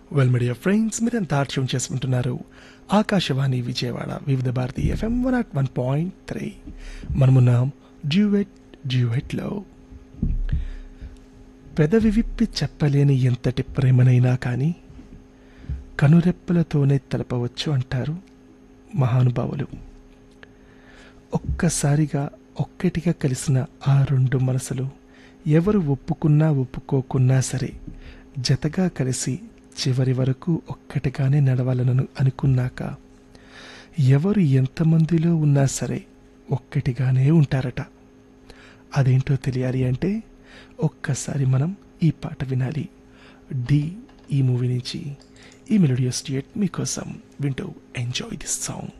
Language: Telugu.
వెల్ మీడియా ఫ్రెండ్స్ మీరంతా ట్యూన్ చేసుకుంటున్నారు Akashvani Vijayawada Vividh Bharati FM one at one point three మనమున్నాం డ్యూవెట్ డ్యూవెట్లో పెదవి విప్పి చెప్పలేని ఎంతటి ప్రేమనైనా కానీ కనురెప్పలతోనే తెలపవచ్చు అంటారు మహానుభావులు ఒక్కసారిగా ఒక్కటిగా కలిసిన ఆ రెండు మనసులు ఎవరు ఒప్పుకున్నా ఒప్పుకోకున్నా సరే జతగా కలిసి చివరి వరకు ఒక్కటిగానే నడవాలను అనుకున్నాక ఎవరు ఎంతమందిలో ఉన్నా సరే ఒక్కటిగానే ఉంటారట అదేంటో తెలియాలి అంటే ఒక్కసారి మనం ఈ పాట వినాలి డి ఈ మూవీ నుంచి ఈ మెలోడియస్ స్టేట్ మీకోసం వింటూ ఎంజాయ్ దిస్ సాంగ్